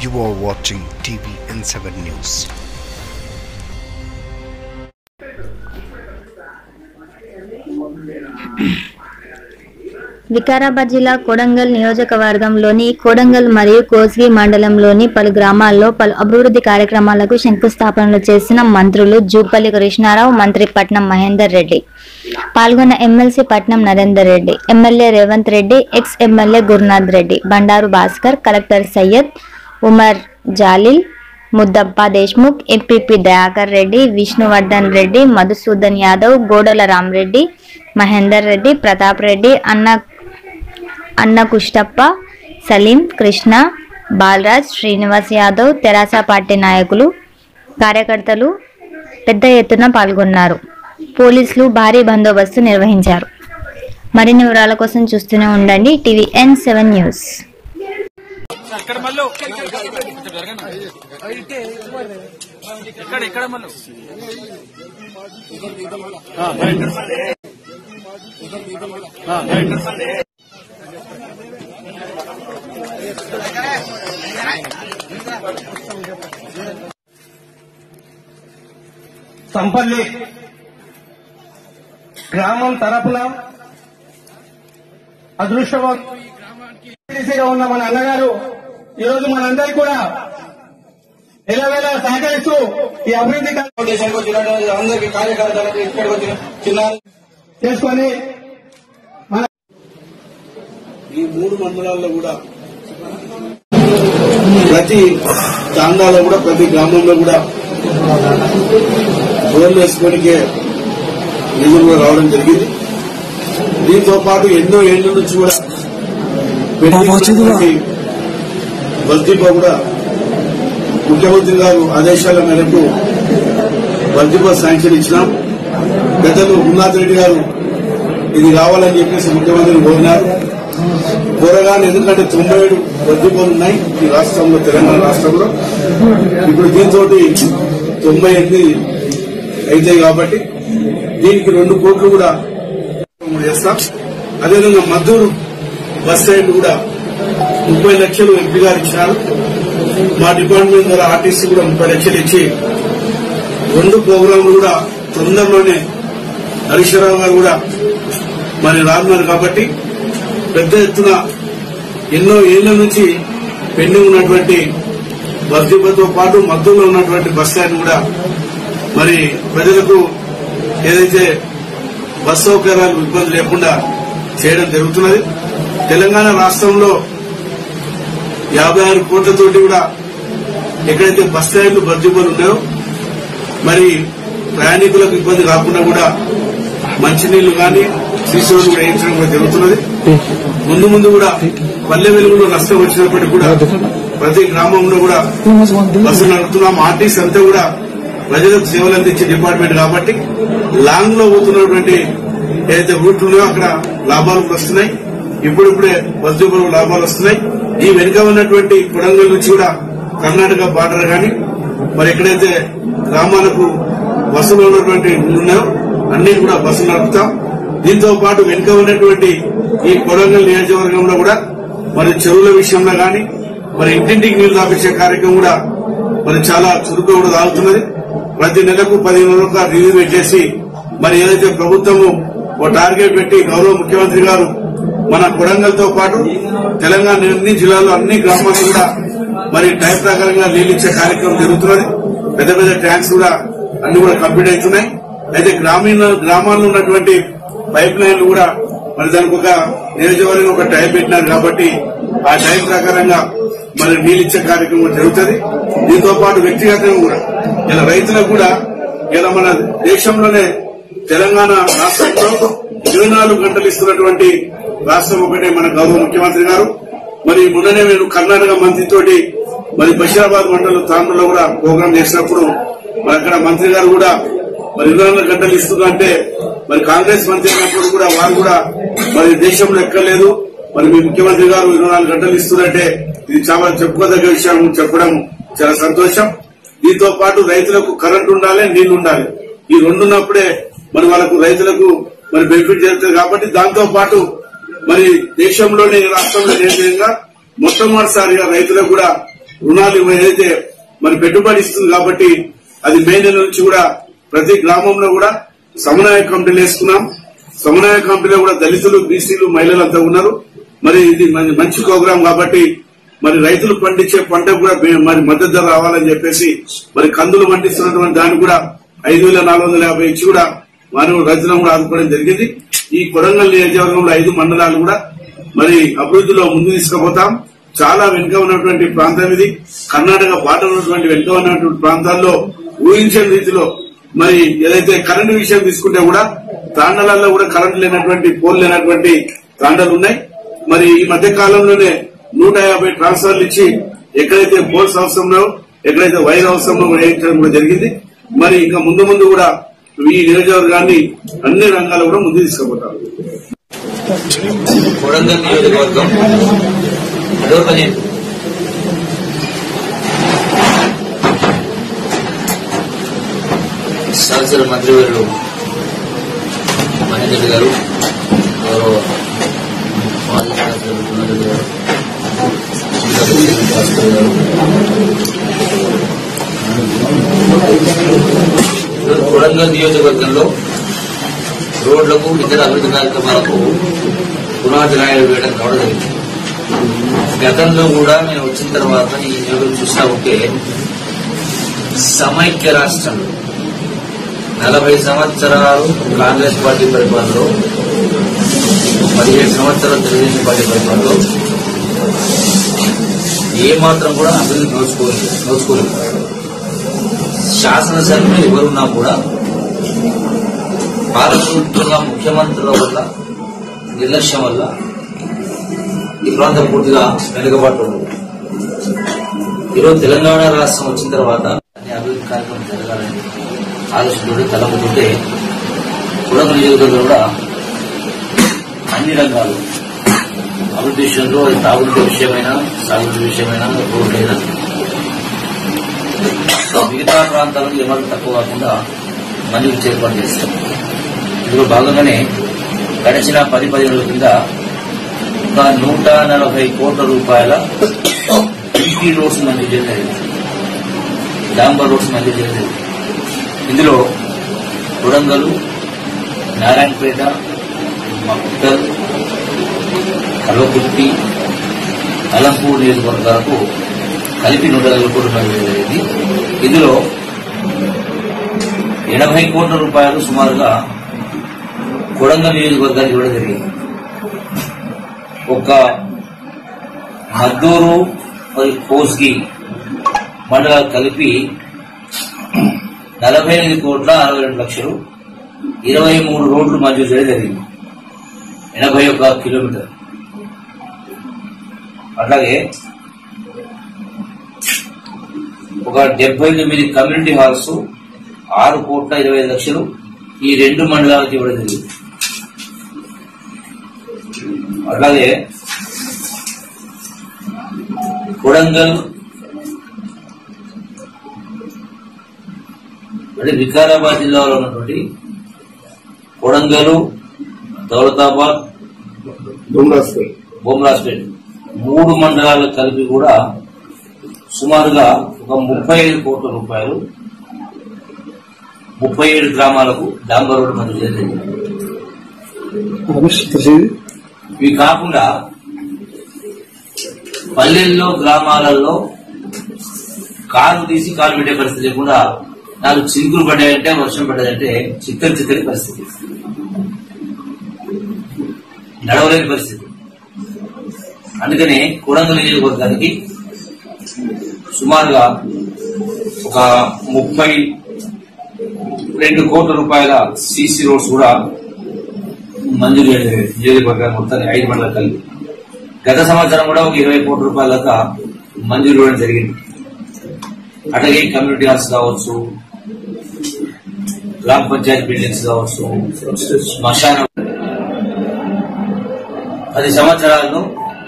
You are watching TV N7 News. Vikarabad జిల్లా కొడంగల్ నియోజకవర్గంలోని కొడంగల్ మరియు కోస్గి మండలంలోని పలు గ్రామాల్లో పలు అభివృద్ధి కార్యక్రమాలకు శంకుస్థాపనలు చేసిన మంత్రులు జూపల్లి కృష్ణారావు మంత్రి పట్నం మహేందర్ రెడ్డి పాల్గొన్న MLC Patnam Narender Reddy MLA Revanth Reddy ex MLA Gurunath Reddy Bandaru Bhaskar collector Syed Umar Jalil Muddappa Deshmukh MPP Dayakar Reddy Vishnuvardhan Reddy Madhusudan Yadav Godala Rama Reddy Mahender Reddy Pratap Reddy అన్న అన్న కుష్టప్ప సలీం కృష్ణ బాలరాజ్ శ్రీనివాస్ యాదవ్ తెరాస పార్టీ నాయకులు కార్యకర్తలు పెద్ద ఎత్తున పాల్గొన్నారు పోలీసులు భారీ బందోబస్తు నిర్వహించారు మరిన్ని వివరాల కోసం చూస్తూనే ఉండండి టీవీ ఎన్ సెవెన్ న్యూస్ ఇక్కడ మళ్ళు ఇక్కడ ఇక్కడ మళ్ళు సంపల్లి గ్రామం తరపున అదృష్టవంతంగా ఉన్న మన అన్నగారు ఈరోజు మనందరికీ కూడా ఎలవేళ సహకరిస్తూ ఈ అభివృద్ధి దేశానికి వచ్చిన అందరికీ కార్యకర్తలకు ఇక్కడికి వచ్చిన చిన్న చేసుకొని మన ఈ మూడు మండలాల్లో కూడా ప్రతి తాండాలో కూడా ప్రతి గ్రామంలో కూడా రోడ్లు వేసుకోనికే నిధులు కూడా రావడం జరిగింది దీంతో పాటు ఎన్నో ఏళ్ల నుంచి కూడా పెండింగ్ బల్దీపా కూడా ముఖ్యమంత్రి గారు ఆదేశాల మేరకు బల్దీపా శాంక్షన్ ఇచ్చినాం పెద్దలు గురునాథ్ రెడ్డి గారు ఇది కావాలని చెప్పేసి ముఖ్యమంత్రిని కోరినారు కోరగానే ఎందుకంటే తొంభై ఏడు బద్దీపాలు ఉన్నాయి ఈ రాష్ట్రంలో తెలంగాణ రాష్ట్రంలో ఇప్పుడు దీంతో తొంభై ఎనిమిది అవుతాయి కాబట్టి దీనికి రెండు కోట్లు కూడా చేస్తాం అదేవిధంగా మద్దూరు బస్ స్టాండ్ కూడా ముప్పై లక్షలు ఎంపీ గారు ఇచ్చినారు మా డిపార్ట్మెంట్ ద్వారా ఆర్టీసీ కూడా ముప్పై లక్షలు ఇచ్చి రెండు ప్రోగ్రాంలు కూడా తొందరలోనే హరీశ్వరరావు గారు కూడా మరి రానున్నారు కాబట్టి పెద్ద ఎత్తున ఎన్నో ఏళ్ల నుంచి పెండింగ్ ఉన్నటువంటి బస్ డిపోతో పాటు మద్దతులో ఉన్నటువంటి బస్ స్టాండ్ కూడా మరి ప్రజలకు ఏదైతే బస్ సౌకర్యాలు ఇబ్బంది లేకుండా చేయడం జరుగుతున్నది తెలంగాణ రాష్ట్రంలో యాభై ఆరు కోట్లతోటి కూడా ఎక్కడైతే బస్ స్టాండ్లు బస్ డిపోలు ఉన్నాయో మరి ప్రయాణికులకు ఇబ్బంది కాకుండా కూడా మంచినీళ్లు కానీ సీసీ రోడ్లు వేయించడం కూడా జరుగుతున్నది ముందు ముందు కూడా పల్లె వెలుగులో నష్టం వచ్చినప్పటికీ కూడా ప్రతి గ్రామంలో కూడా బస్సులు నడుపుతున్నాం ఆర్టీసీ అంతా కూడా ప్రజలకు సేవలు అందించే డిపార్ట్మెంట్ కాబట్టి లాంగ్ లో పోతున్నటువంటి ఏదైతే రూట్లు ఉన్నాయో అక్కడ లాభాలు కూడా వస్తున్నాయి ఇప్పుడిప్పుడే బస్ డిపోలో లాభాలు వస్తున్నాయి ఈ వెనుక ఉన్నటువంటి కొడంగల్ నుంచి కూడా కర్ణాటక బార్డర్ గాని మరి ఎక్కడైతే గ్రామాలకు బస్సులు ఉన్నటువంటి ఉన్నాయో అన్ని కూడా బస్సులు నడుపుతాం దీంతో పాటు వెనుక ఉన్నటువంటి ఈ కొడంగల్ నియోజకవర్గంలో కూడా మరి చెరువుల విషయంలో గాని మరి ఇంటింటికి నీళ్లు తాపించే కార్యక్రమం కూడా మరి చాలా చురుకుగా కూడా సాగుతున్నది ప్రతి నెలకు పదిహేను రోజులుగా రివ్యూ పెట్టేసి మరి ఏదైతే ప్రభుత్వము ఓ టార్గెట్ పెట్టి గౌరవ ముఖ్యమంత్రి గారు మన కొడంగల్ తో పాటు తెలంగాణ అన్ని జిల్లాల్లో అన్ని గ్రామాల్లో కూడా మరి టైం ప్రకారంగా నీళ్లు ఇచ్చే కార్యక్రమం జరుగుతున్నది పెద్ద పెద్ద ట్యాంక్స్ కూడా అన్ని కూడా కంప్లీట్ అవుతున్నాయి అయితే గ్రామీణ గ్రామాల్లో ఉన్నటువంటి పైప్ లైన్లు కూడా మరి దానికి ఒక నియోజకవర్గం ఒక టైం పెట్టినారు కాబట్టి ఆ టైం ప్రకారంగా మరి నీళ్ళు ఇచ్చే కార్యక్రమం జరుగుతుంది దీంతో పాటు వ్యక్తిగతంగా కూడా ఇలా రైతులకు కూడా ఇలా మన దేశంలోనే తెలంగాణ రాష్ట్రంలో ఇరవై నాలుగు గంటలు ఇస్తున్నటువంటి రాష్ట్రం ఒకటే మన గౌరవ ముఖ్యమంత్రి గారు మరి మొన్ననే నేను కర్ణాటక మంత్రితోటి మరి బషీరాబాద్ మండలం తాండూరులో కూడా ప్రోగ్రాం చేసినప్పుడు మరి అక్కడ మంత్రి గారు కూడా మరి ఇరవై నాలుగు గంటలు ఇస్తుందంటే మరి కాంగ్రెస్ మంత్రి అయినప్పుడు కూడా వారు కూడా మరి దేశంలో ఎక్కలేదు మరి మీ ముఖ్యమంత్రి గారు ఇరవై నాలుగు గంటలు ఇస్తున్నారంటే ఇది చాలా చెప్పుకోదగ్గ విషయం చెప్పడం చాలా సంతోషం దీంతో పాటు రైతులకు కరెంట్ ఉండాలి నీళ్లు ఉండాలి ఈ రెండు ఉన్నప్పుడే మరి వాళ్ళకు రైతులకు మరి బెనిఫిట్ జరుగుతుంది కాబట్టి దాంతో పాటు మరి దేశంలోనే ఈ రాష్ట్రంలో లేని విధంగా మొట్టమొదటిసారిగా రైతులకు కూడా రుణాలు ఏదైతే మరి పెట్టుబడి ఇస్తుంది కాబట్టి అది మే నెల నుంచి కూడా ప్రతి గ్రామంలో కూడా సమన్వయ కమిటీలు వేసుకున్నాం సమన్వయ కమిటీలో కూడా దళితులు బీసీలు మహిళలు అంతా ఉన్నారు మరి ఇది మన- మంచి ప్రోగ్రాం కాబట్టి మరి రైతులు పండించే పంటకు కూడా బే- మరి మద్దతు ధర రావాలని చెప్పేసి మరి కందులు పండిస్తున్నటువంటి దానికి కూడా ఐదు వేల నాలుగు వందల యాభై ఇచ్చి కూడా మనం రైతులను కూడా ఆదుకోవడం జరిగింది ఈ కొడంగల్ నియోజకవర్గంలో ఐదు మండలాలు కూడా మరి అభివృద్ధిలో ముందు తీసుకుపోతాం చాలా వెనుక ఉన్నటువంటి ప్రాంతం ఇది కర్ణాటక బాట ఉన్నటువంటి వెనుక ఉన్నటువంటి ప్రాంతాల్లో ఊహించని రీతిలో మరి ఏదైతే కరెంటు విషయం తీసుకుంటే కూడా తాండలాల్లో కూడా కరెంట్ లేనటువంటి పోల్ లేనటువంటి తాండాలు ఉన్నాయి మరి ఈ మధ్య కాలంలోనే నూట యాభై ట్రాన్స్ఫర్లు ఇచ్చి ఎక్కడైతే పోల్స్ అవసరం ఉన్నాయో ఎక్కడైతే వైర్ అవసరమో వేయించడం కూడా జరిగింది మరి ఇంకా ముందు ముందు కూడా ఈ నియోజకవర్గాన్ని అన్ని రంగాల్లో కూడా ముందు తీసుకుపోతారు కొడంగల్ నియోజకవర్గం పదవ పదిహేను సంవత్సర మంత్రివర్యులు మహేంద్ర గారు గౌరవ మాజీ శాసనసభ్యులు గుణారెడ్డి గారు ఇంకా ప్రెసిడెంట్ భాస్కర్ గారు ఈరోజు కొడంగల్ నియోజకవర్గంలో రోడ్లకు ఇతర అభివృద్ధి కార్యక్రమాలకు పునాది రాయలు వేయడం కావడం జరిగింది గతంలో కూడా నేను వచ్చిన తర్వాత ఈ నియోజకవర్గం చూస్తా ఉంటే సమైక్య రాష్ట్రంలో నలభై సంవత్సరాలు కాంగ్రెస్ పార్టీ పరిపాలనలో పదిహేడు సంవత్సరాలు తెలుగుదేశం పార్టీ పరిపాలనలో ఏ మాత్రం కూడా అభివృద్ధి నోచుకోలేదు నోచుకోలేదు శాసనసభ్యులు ఎవరున్నా కూడా పాలకుల ముఖ్యమంత్రుల వల్ల నిర్లక్ష్యం వల్ల ఈ ప్రాంతం పూర్తిగా వెనుకబాటు ఉంది ఈరోజు తెలంగాణ రాష్ట్రం వచ్చిన తర్వాత అన్ని అభివృద్ధి కార్యక్రమం జరగాలని ఆలోచనతో తలముతుంటే కుటుంబ నియోజకవర్గంలో కూడా అన్ని రంగాలు అభివృద్ధి విషయంలో అది తాగునీటి విషయమైనా సాగునీటి విషయమైనా రోడ్లైనా మిగతా ప్రాంతాలకు ఏమాత్రం తక్కువ కాకుండా మందికి ఏర్పాటు చేస్తాం ఇందులో భాగంగానే గడిచిన పది పదిహేనుల కింద ఒక నూట నలభై కోట్ల రూపాయల బీపీ రోడ్స్ మంజూరు చేయడం జరిగింది డాంబర్ రోడ్స్ మంజూరు చేయడం జరిగింది ఇందులో కొడంగల్ నారాయణపేట మక్తల్ కల్వకుర్తి అలంపూర్ నియోజకవర్గాలకు కలిపి నూట నలభై కోట్లు మంజూరు జరిగింది ఇందులో ఎనభై కోట్ల రూపాయలు సుమారుగా కొడంగల్ నియోజకవర్గానికి ఇవ్వడం జరిగింది ఒక మద్దూరు మరియు కోస్గి మండలాలు కలిపి నలభై ఎనిమిది కోట్ల అరవై రెండు లక్షలు ఇరవై మూడు రోడ్లు మంజూరు చేయడం జరిగింది ఎనభై ఒక కిలోమీటర్ అట్లాగే ఒక డెబ్బై తొమ్మిది కమ్యూనిటీ హాల్స్ ఆరు కోట్ల ఇరవై ఐదు లక్షలు ఈ రెండు మండలాలకు ఇవ్వడం జరిగింది అట్లాగే కొడంగల్ అంటే వికారాబాద్ జిల్లాలో ఉన్నటువంటి కొడంగలు దౌలతాబాద్ బొమ్రాజ్పేట్ మూడు మండలాలు కలిపి కూడా సుమారుగా ఒక ముప్పై ఐదు కోట్ల రూపాయలు ముప్పై ఏడు గ్రామాలకు డాంబర్ రోడ్డు మంజూరు చేయడం జరిగింది. ఇవి కాకుండా పల్లెల్లో గ్రామాలలో కాలు తీసి కాలు పెట్టే పరిస్థితి లేకుండా నాలుగు చిలుకులు పడ్డాయంటే వర్షం పడ్డాయంటే చిక్కని చిక్కని పరిస్థితి నడవలేని పరిస్థితి అందుకని కొడంగల్ నియోజకవర్గానికి సుమారుగా ఒక ముప్పై రెండు కోట్ల రూపాయల సీసీ రోడ్స్ కూడా మంజూరు చేయడం జరిగింది. నియోజకవర్గానికి మొత్తాన్ని ఐదు మండలాలు కలిపి గత సంవత్సరం కూడా ఒక ఇరవై కోట్ల రూపాయల దాకా మంజూరు ఇవ్వడం జరిగింది అట్లాగే కమ్యూనిటీ హాల్స్ కావచ్చు గ్రామ పంచాయతీ బిల్డింగ్స్ కావచ్చు శ్మశానం పది సంవత్సరాల్లో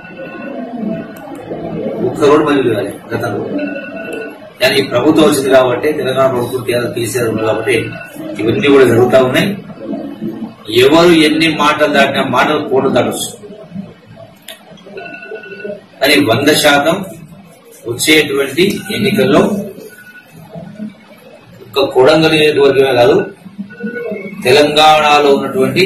ఒక్క రోడ్డు మంజూరు కాలేదు గతంలో కానీ ఈ ప్రభుత్వం వచ్చింది కాబట్టి తెలంగాణ ప్రభుత్వం టీఆర్ కేసీఆర్ ఉంది కాబట్టి ఇవన్నీ కూడా జరుగుతూ ఉన్నాయి ఎవరు ఎన్ని మాటలు దాటినా మాటలు కోట దాటొచ్చు కానీ వంద శాతం వచ్చేటువంటి ఎన్నికల్లో ఒక్క కొడంగల్ నియోజకవర్గమే కాదు తెలంగాణలో ఉన్నటువంటి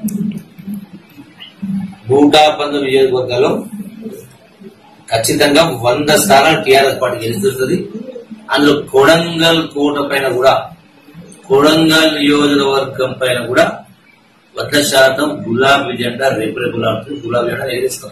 నూట పంతొమ్మిది నియోజకవర్గాల్లో ఖచ్చితంగా వంద స్థానాలు టీఆర్ఎస్ పార్టీ గెలుస్తుంది అందులో కొడంగల్ కోట పైన కూడా కొడంగల్ నియోజకవర్గం పైన కూడా వంద శాతం గులాబీ జెండా రేపు రేపులాడుతూ గులాబీ జెండా ఎగరేస్తాం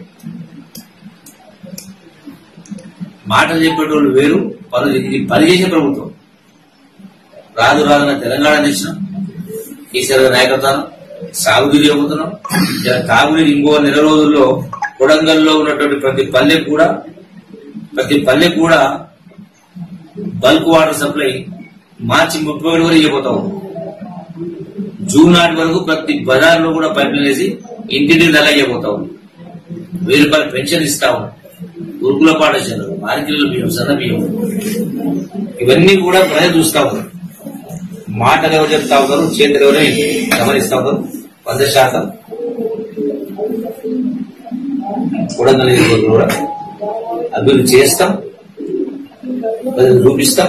మాటలు చెప్పేటోళ్ళు వేరు పనులు ఇది పని చేసే ప్రభుత్వం రాదు రాదున తెలంగాణ చేసినాం కేసీఆర్ నాయకత్వం సాగుదీ చెబుతున్నాం ఇలా తాగునీరు ఇంకో నెల రోజుల్లో కొడంగల్లో ఉన్నటువంటి ప్రతి పల్లెకు కూడా ప్రతి పల్లెకు కూడా బల్క్ వాటర్ సప్లై మార్చి ముప్పై ఏడు వరకు ఇవ్వబోతాం జూన్ నాటి వరకు ప్రతి బజార్లో కూడా పైపులు వేసి ఇంటింటి నెల ఇవ్వబోతాం వెయ్యి రూపాయలు పెన్షన్ ఇస్తా ఉన్నాం గురుకుల పాఠశాలలు మార్కెట్ల బియ్యం సన్న బియ్యం ఇవన్నీ కూడా ప్రజలు చూస్తా ఉన్నారు మాటలు ఎవరు చెప్తా ఉన్నారు చేతులు ఎవరు గమనిస్తా ఉన్నారు వంద శాతం కొడంగల్ నియోజకవర్గం కూడా అభివృద్ధి చేస్తాం ప్రజలు చూపిస్తాం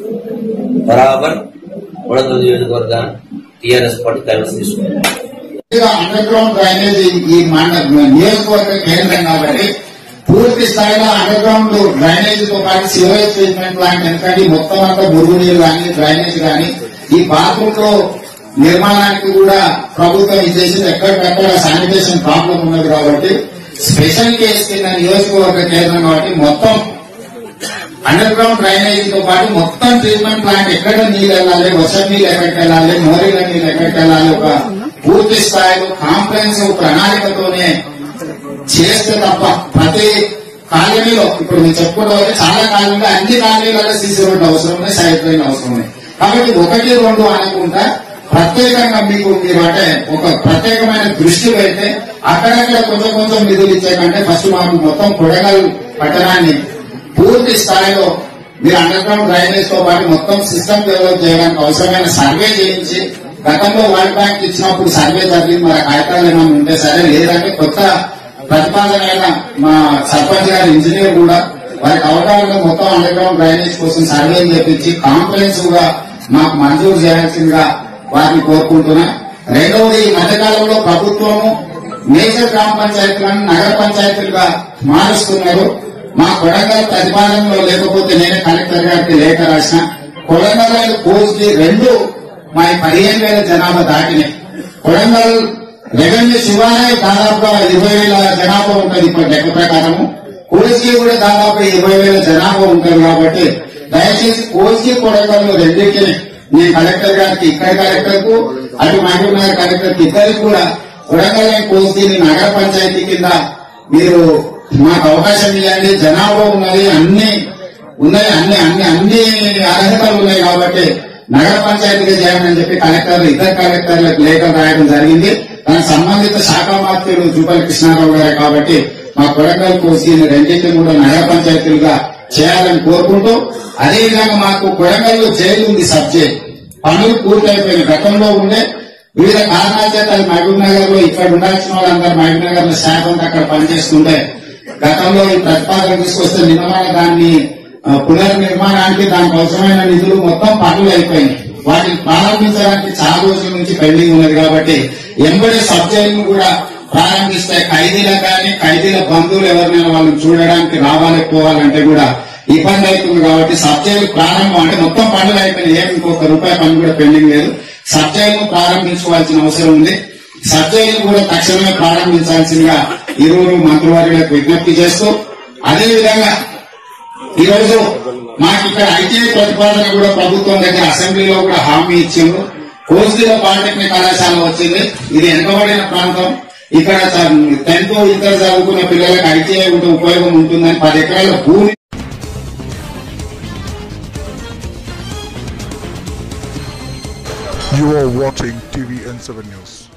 బరాబర్ కొడంగల్ నియోజకవర్గాన్ని టీఆర్ఎస్ పార్టీ కైవసం తీసుకుంటాం అండర్ గ్రౌండ్ డ్రైనేజ్ ఈ మండ- నియోజకవర్గ కేంద్రం కాబట్టి పూర్తి స్థాయిలో అండర్ గ్రౌండ్ డ్రైనేజ్ తో పాటు సివరేజ్ ట్రీట్మెంట్ ప్లాంట్ ఎందుకంటే ఈ మొత్తం అంతా మురుగునీరు కానీ డ్రైనేజ్ కానీ ఈ బాత్రూమ్ లో నిర్మాణానికి కూడా ప్రభుత్వం ఇది చేసింది ఎక్కడికక్కడ శానిటేషన్ ప్రాబ్లం ఉన్నది కాబట్టి స్పెషల్ కేసు కింద నియోజకవర్గ కేంద్రం కాబట్టి మొత్తం అండర్ గ్రౌండ్ డ్రైనేజ్ తో పాటు మొత్తం ట్రీట్మెంట్ ప్లాంట్ ఎక్కడ నీళ్ళు వెళ్ళాలి వర్షం నీళ్ళు ఎక్కడికి వెళ్ళాలి మోరీల నీళ్ళు ఎక్కడికి వెళ్ళాలి ఒక పూర్తి స్థాయిలో కాంప్రహెన్సివ్ ప్రణాళికతోనే చేస్తే తప్ప ప్రతి కాలనీలో ఇప్పుడు నేను చెప్పుకుంటూ పోతే చాలా కాలనీలో అన్ని కాలనీలలో సీసీ రోడ్డు అవసరం ఉన్నాయి సైడ్ ట్రైన్ అవసరం ఉన్నాయి కాబట్టి ఒకటి రెండు అనుకుంటా ప్రత్యేకంగా మీకు మీరు అంటే ఒక ప్రత్యేకమైన దృష్టి పెడితే అక్కడక్కడ కొంచెం కొంచెం నిధులు ఇచ్చే కంటే ఫస్ట్ మాకు మొత్తం కొడగల్ పట్టణాన్ని పూర్తి స్థాయిలో మీరు అండర్ గ్రౌండ్ డ్రైనేజ్ తో పాటు మొత్తం సిస్టమ్ డెవలప్ చేయడానికి అవసరమైన సర్వే చేయించి గతంలో వరల్డ్ బ్యాంక్ ఇచ్చినప్పుడు సర్వే జరిగింది మరి కాగితాలు ఏమైనా ఉంటే సరే లేదంటే కొత్త ప్రతిపాదన అయిన మా సర్పంచ్ గారి ఇంజనీర్ కూడా వారికి అవగాహన మొత్తం అండర్ గ్రౌండ్ డ్రైనేజ్ కోసం సర్వే చేపించి కాంప్రహెన్సివ్ గా మాకు మంజూరు చేయాల్సిందిగా వారిని కోరుకుంటున్నా రెండవది ఈ మధ్యకాలంలో ప్రభుత్వము మేజర్ గ్రామ పంచాయతీలను నగర పంచాయతీలుగా మారుస్తున్నారు మా కొడంగల్ ప్రతిపాదనలో లేకపోతే నేనే కలెక్టర్ గారికి లేఖ రాసిన కొడంగల్ కోస్కి రెండు మా ఈ పదిహేను వేల జనాభా దాటినాయి కొడంగల్ రెవెన్యూ శివాలయ దాదాపుగా ఇరవై వేల జనాభా ఉంటుంది ఇప్పుడు లెక్క ప్రకారము కోస్కి కూడా దాదాపు ఇరవై వేల జనాభా ఉంటుంది కాబట్టి దయచేసి కోస్కి కొడంగల్ రెండింటిని నేను కలెక్టర్ గారికి ఇక్కడ కలెక్టర్ కు అటు మహబూబ్ నగర్ కలెక్టర్ కి ఇద్దరికి కూడా కొడంగల్ కోస్కి నగర పంచాయతీ కింద మీరు మాకు అవకాశం ఇవ్వండి జనాభా ఉన్నది అన్ని ఉన్నాయి అన్ని అన్ని అన్ని అర్హతలు ఉన్నాయి కాబట్టి నగర పంచాయతీగా చేయాలని చెప్పి కలెక్టర్లు ఇద్దరు కలెక్టర్లకు లేఖలు రాయడం జరిగింది దానికి సంబంధిత శాఖ మంత్రులు జూపల్లి కృష్ణారావు గారే కాబట్టి మా కొడంగల్ కోసి రెండింటిని కూడా నగర పంచాయతీలుగా చేయాలని కోరుకుంటూ అదేవిధంగా మాకు కొడంగల్లో జైలు ఉంది సబ్జెక్ట్ పనులు పూర్తయిపోయిన గతంలో ఉండే వివిధ కారణాల చేత అది మహబూబ్ నగర్ లో ఇక్కడ ఉండాల్సిన వాళ్ళందరూ మహబూబ్ నగర్ లో శాఖ ఉంటే అక్కడ పనిచేస్తుంటే గతంలో ఈ ప్రతిపాదన తీసుకొస్తే నిన్నమైన దాన్ని ఆ, పునర్నిర్మాణానికి దానికి అవసరమైన నిధులు మొత్తం పనులు అయిపోయినాయి వాటిని ప్రారంభించడానికి చాలా రోజుల నుంచి పెండింగ్ ఉన్నది కాబట్టి ఎంబడి సబ్జెక్టును కూడా ప్రారంభిస్తే ఖైదీలకు కానీ ఖైదీల బంధువులు ఎవరినైనా వాళ్ళని చూడడానికి రావాలి పోవాలంటే కూడా ఇబ్బంది అవుతుంది కాబట్టి సబ్జెక్టు ప్రారంభం అంటే మొత్తం పనులు అయిపోయినాయి ఏమి ఇంకొక రూపాయి పని కూడా పెండింగ్ లేదు సబ్జెక్టును ప్రారంభించుకోవాల్సిన అవసరం ఉంది సబ్జెక్టును కూడా తక్షణమే ప్రారంభించాల్సిందిగా ఇరువురు మంత్రివర్యులకు విజ్ఞప్తి చేస్తూ అదేవిధంగా ఈ రోజు మాకు ఇక్కడ ఐటీఐ ప్రతిపాదన కూడా ప్రభుత్వం దగ్గర అసెంబ్లీలో కూడా హామీ ఇచ్చిండ్రు కోస్తిలో పాలిటెక్నిక్ కళాశాల వచ్చింది ఇది వెనుకబడిన ప్రాంతం ఇక్కడ టెన్త్ ఇంటర్ చదువుకున్న పిల్లలకు ఐటీఐ ఉంటే ఉపయోగం ఉంటుందని పది ఎకరాల భూమి You are watching TVN7 News.